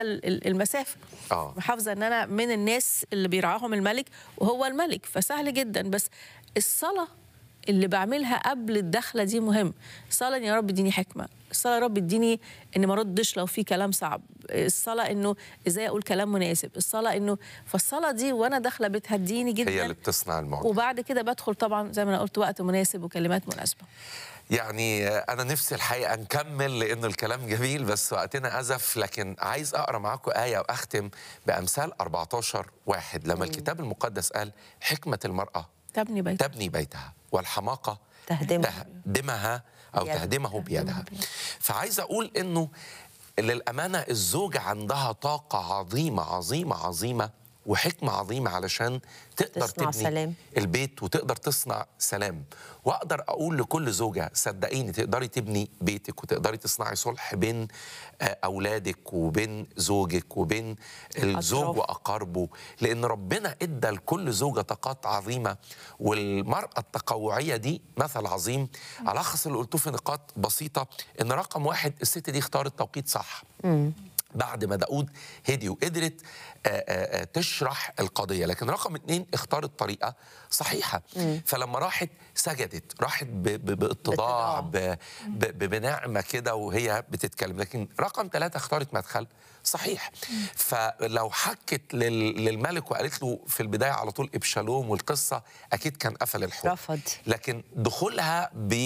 ال- ال- المسافه اه محافظه ان انا من الناس اللي بيرعاهم الملك وهو الملك فسهل جدا بس الصلاه اللي بعملها قبل الدخله دي مهم الصلاه إن يا رب اديني حكمه الصلاه يا رب اديني ان ما اردش لو في كلام صعب الصلاه انه ازاي اقول كلام مناسب الصلاه انه فالصلاه دي وانا داخله بتهديني جدا هي اللي بتصنع المعجزه وبعد كده بدخل طبعا زي ما انا قلت وقت مناسب وكلمات مناسبه يعني انا نفسي الحقيقه نكمل لانه الكلام جميل بس وقتنا ازف لكن عايز اقرا معاكم ايه واختم بامثال 14 واحد لما الكتاب المقدس قال حكمه المراه تبني بيت تبني بيتها والحماقه تهدمها. تهدمها او بيدها. تهدمه بيدها فعايز اقول انه للامانه الزوجه عندها طاقه عظيمه عظيمه عظيمه وحكمه عظيمه علشان تقدر تصنع تبني سلام. البيت وتقدر تصنع سلام واقدر اقول لكل زوجه صدقيني تقدري تبني بيتك وتقدري تصنعي صلح بين آه، اولادك وبين زوجك وبين الزوج أطراف. واقاربه لان ربنا ادى لكل زوجه طاقات عظيمه والمراه التقوعيه دي مثل عظيم الخص اللي قلته في نقاط بسيطه ان رقم واحد الست دي اختارت توقيت صح بعد ما داود هدي وقدرت آه، آه، آه، تشرح القضيه لكن رقم اتنين اختارت طريقه صحيحه فلما راحت سجدت راحت ب- ب- باتضاع ب- ب- بنعمه كده وهي بتتكلم لكن رقم ثلاثه اختارت مدخل صحيح فلو حكت لل- للملك وقالت له في البدايه على طول ابشالوم والقصه اكيد كان قفل الحوار رفض. لكن دخولها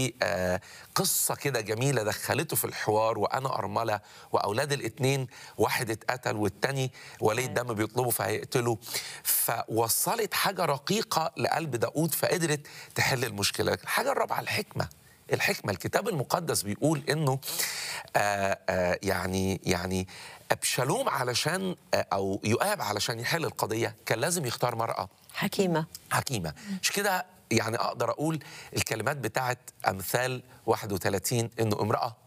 بقصه كده جميله دخلته في الحوار وانا ارمله واولاد الاثنين واحد اتقتل والتاني ولي الدم بيطلبه فهيقتله فوصلت حاجه رقيقه لقلب داود فقدرت تحل المشكله لكن الحاجه الرابعه الحكمه الحكمه الكتاب المقدس بيقول انه آآ آآ يعني يعني ابشالوم علشان آه، او يؤاب علشان يحل القضيه كان لازم يختار مراه حكيمة حكيمه مش كده يعني اقدر اقول الكلمات بتاعت امثال 31 انه امراه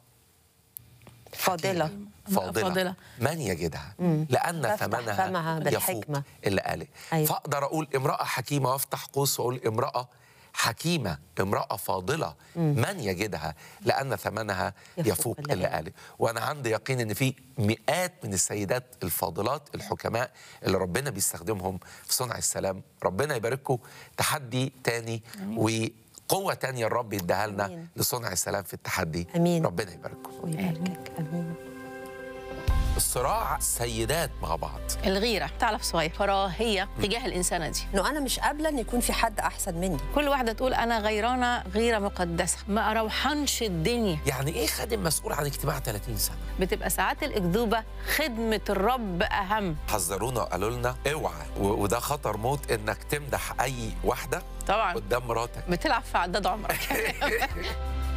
فاضلة فاضله, فاضلة. من يجدها لان تفتح ثمنها فمها يفوق بالحكمة. اللي قاله أيوة. فاقدر اقول امراه حكيمه وافتح قوس واقول امراه حكيمه امراه فاضله من يجدها لان ثمنها يفوق يفوق اللي اللي قاله. قاله وانا عندي يقين ان في مئات من السيدات الفاضلات الحكماء اللي ربنا بيستخدمهم في صنع السلام ربنا يبارككم تحدي تاني وقوه تانية الرب يديها لنا آمين. لصنع السلام في التحدي آمين. ربنا يبارككم ويباركك أمين الصراع سيدات مع بعض الغيره تعلف صغير كراهيه تجاه الانسانه دي إنه أنا مش قابلة إن يكون في حد أحسن مني كل واحده تقول انا غيرانه غيره مقدسه ما اروحنش الدنيا يعني ايه خادم مسؤول عن اجتماع 30 سنه بتبقى ساعات الاكذوبه خدمه الرب اهم حذرونا وقالوا لنا اوعى و- وده خطر موت انك تمدح اي واحده طبعا قدام مراتك بتلعب في عداد عمرك